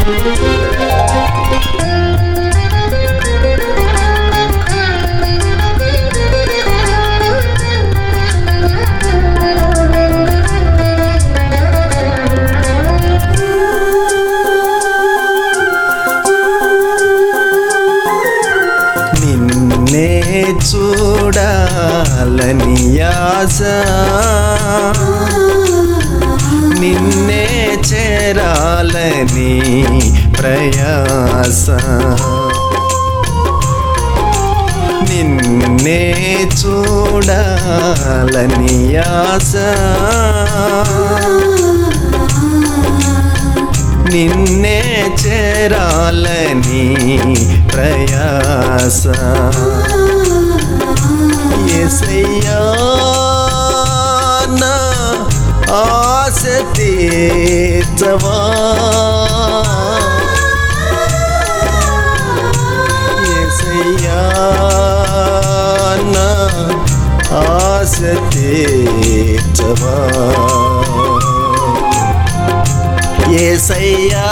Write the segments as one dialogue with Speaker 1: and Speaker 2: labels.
Speaker 1: నిన్నే చూడాలని ఆశ నిన్నే చేరాలని ప్రయాస నిన్నే చూడాలని ఆశ నిన్నే చేరాలని ప్రయాస ఎసయ్యా నా ఆశ తీర్చవా ఎసయ్యా నా ఆశ తీర్చవా ఏసయ్యా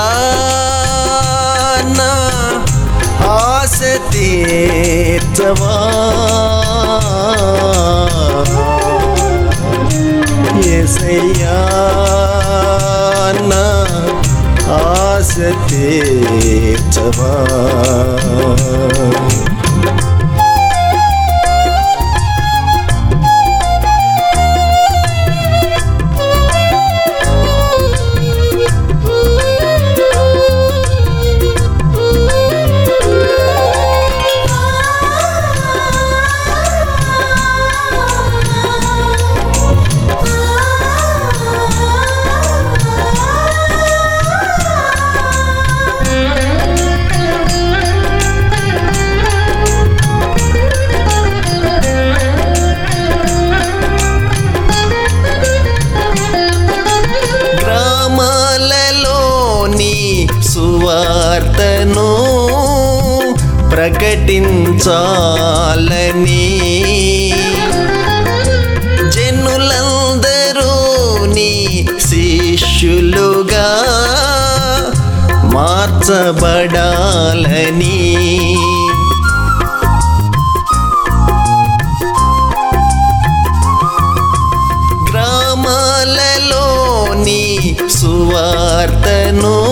Speaker 1: నా ఆశ తీర్చవా ఏసయ్యా నా ఆశ తీర్చవా గ్రామాలలోని సువార్తను ప్రకటించాలని జనులందరూ నీ శిష్యులుగా మార్చబడాలని గ్రామాలలోని సువార్తను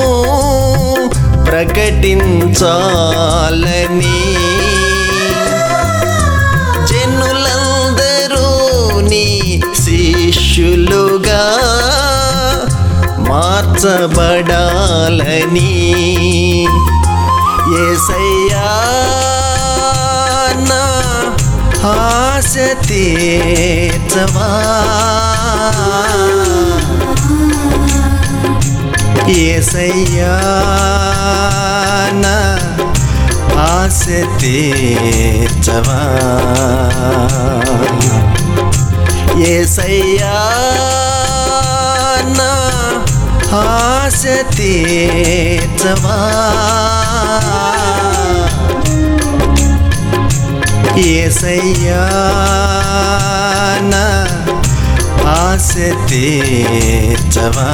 Speaker 1: ప్రకటించాలని జనులందరూ నీ శిష్యులుగా మార్చబడాలని ఏసయ్యా నా ఆశ తీర్చవా ఏసయ్యా నా ఆశ తీర్చవా ఏసయ్యా నా ఆశ తీర్చవా ఏసయ్యా నా ఆశ తీర్చవా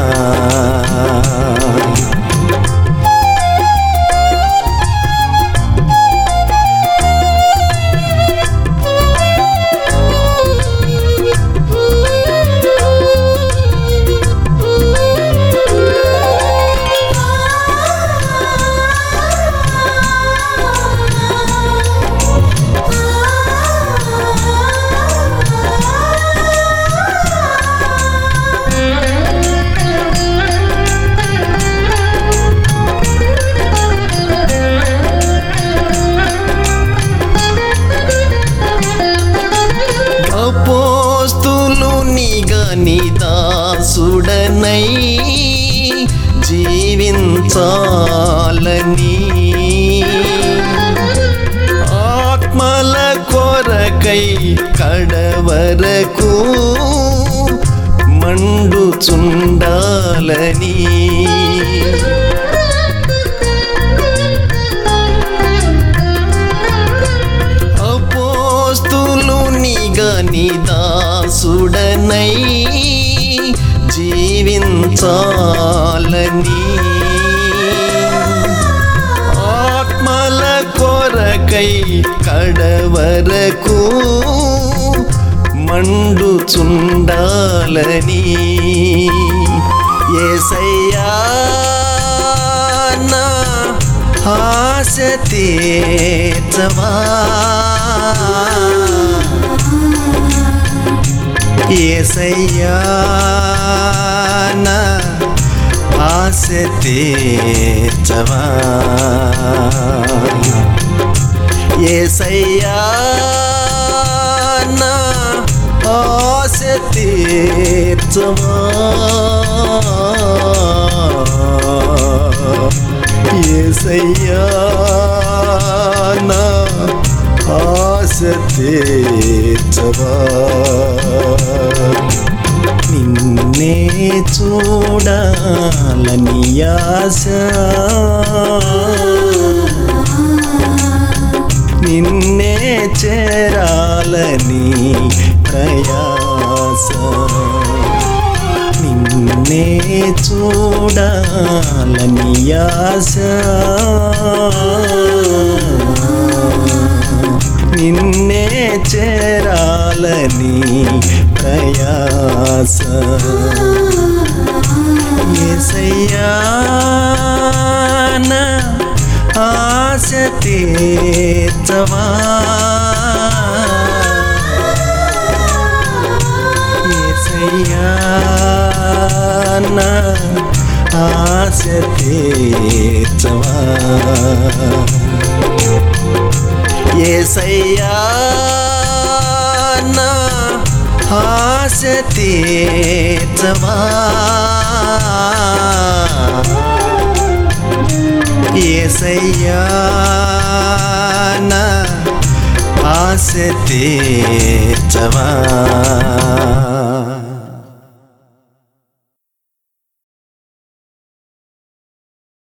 Speaker 1: అపోస్తులు నిగని దాసుడనై జీవించాలని ఆత్మల కొరకై కడవరకు మండుచుండాలని అపోస్తులు నిగని దాసుడనై జీవించాలని కొరకై కడవరకు మండుచుండాలని ఏసయ్యా నా ఆశ తీర్చవా ఏసయ్యా నా ఆశ తీర్చవా ఏసయ్యా నా ఆశ తీర్చవా ఏసయ్యా నా ఆశ తీర్చవా నిన్నే చూడాలని ఆశ నిన్నే చేరాలని ప్రయాస నిన్నే చూడాలని ఆశ నిన్నే చేరాలని ప్రయాస ఏసయ్యా నా ఆశ తీర్చవా ఏసయ్యా నా ఆశ తీర్చవా ఏసయ్యా నా ఆశ తీర్చవా ఏసయ్యా నా ఆశ తీర్చవా